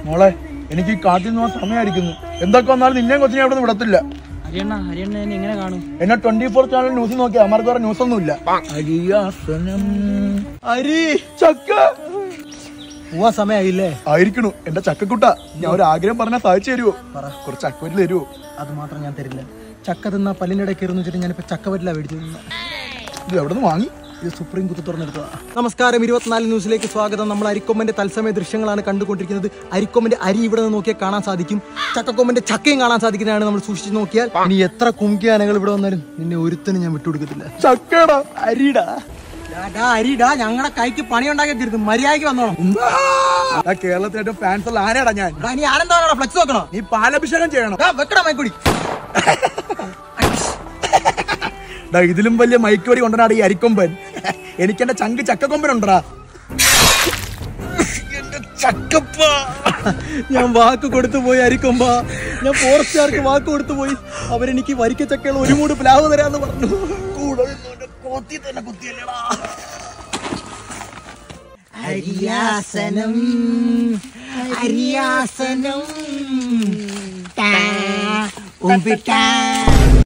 മോളെ എനിക്ക് ഈ കാട്ടിൽ നിന്ന് പോകാൻ സമയമായിരിക്കുന്നു എന്തൊക്കെ വന്നാലും നിന്നെയും കൊച്ചിനെ അവിടെ നിന്ന് വിടത്തില്ല ഹരിയണ്ണ ഹരിയണ്ണ എന്നെ എങ്ങനെ കാണും എന്നെ ട്വന്റി ഫോർ ചാനൽ ന്യൂസ് നോക്കി അമാർക്ക് വേറെ ന്യൂസ് ഒന്നുമില്ല അരിയാസനം അരി ചക്ക പോവാൻ സമയമായില്ലേ ആയിരിക്കണു എന്റെ ചക്കക്കുട്ട ഞാൻ ഒരു ആഗ്രഹം പറഞ്ഞാൽ സാധിച്ചു തരുമോ കുറച്ച് ചക്കവരിൽ തരുമോ അത് മാത്രം ഞാൻ തരില്ല ചക്ക തിന്നാ പല്ലിൻ്റെ ഇടയിൽ കയറുന്നു വെച്ചിട്ട് ഞാനിപ്പോ ചക്ക പറ്റില്ല മേടിച്ചു ഇത് എവിടെ നിന്ന് വാങ്ങി ഇത് സുപ്രീം കുത്ത് തുറന്നെടുത്തതാ നമസ്കാരം ഇരുപത്തിനാല് ന്യൂസിലേക്ക് സ്വാഗതം നമ്മൾ അരിക്കൊമ്പന്റെ തത്സമയ ദൃശ്യങ്ങളാണ് കണ്ടുകൊണ്ടിരിക്കുന്നത് അരിക്കൊമ്പന്റെ അരി ഇവിടെ നിന്ന് നോക്കിയാൽ കാണാൻ സാധിക്കും ചക്കക്കൊമ്പന്റെ ചക്കയും കാണാൻ സാധിക്കുന്നതാണ് നമ്മൾ സൂക്ഷിച്ച് നോക്കിയാൽ ഇനി എത്ര കുംകിയാനകൾ ഇവിടെ വന്നാലും നിന്നെ ഒരുത്തനും ഞാൻ വിട്ടുകൊടുക്കത്തില്ല ചക്കടാ അരിടാ അരിടാ ഞങ്ങളുടെ കൈക്ക് പണി ഉണ്ടാക്കി തരുന്നു മര്യാദയ്ക്ക് വന്നോളാം ആ കേരളത്തിലെ ഫാൻസ് ഉള്ള ആനയാടാ ഞാൻ എടാ, നീ ആനന്ദമാണോ ഫ്ലെക്സ് വെക്കണോ നീ പാലഭിഷേകം ചെയ്യണം എടാ, വെക്കടാ മൈക്കുടി ഡാ, ഇതിലും വലിയ മൈക്കുവടി കൊണ്ടുവരാടാ ഈ അരിക്കൊമ്പൻ എനിക്ക് എന്റെ ചങ്ക് ചക്കക്കൊമ്പൻ ഉണ്ടടാ എന്റെ ചക്കപ്പ ഞാൻ വാക്ക് കൊടുത്തു പോയി അരിക്കൊമ്പ ഞാൻ ഫോറസ്റ്റുകാർക്ക് വാക്ക് കൊടുത്തു പോയി അവരെനിക്ക് വരിക്ക ചക്കകൾ ഒരു മൂട് പ്ലാവ് തരാന്ന് പറഞ്ഞു കൂടെ നിന്നോന്റെ കോത്തി തന്നെ കുത്തിയല്ലേടാ അരിയാസനം അരിയാസനം ഉമ്പിട്ടാ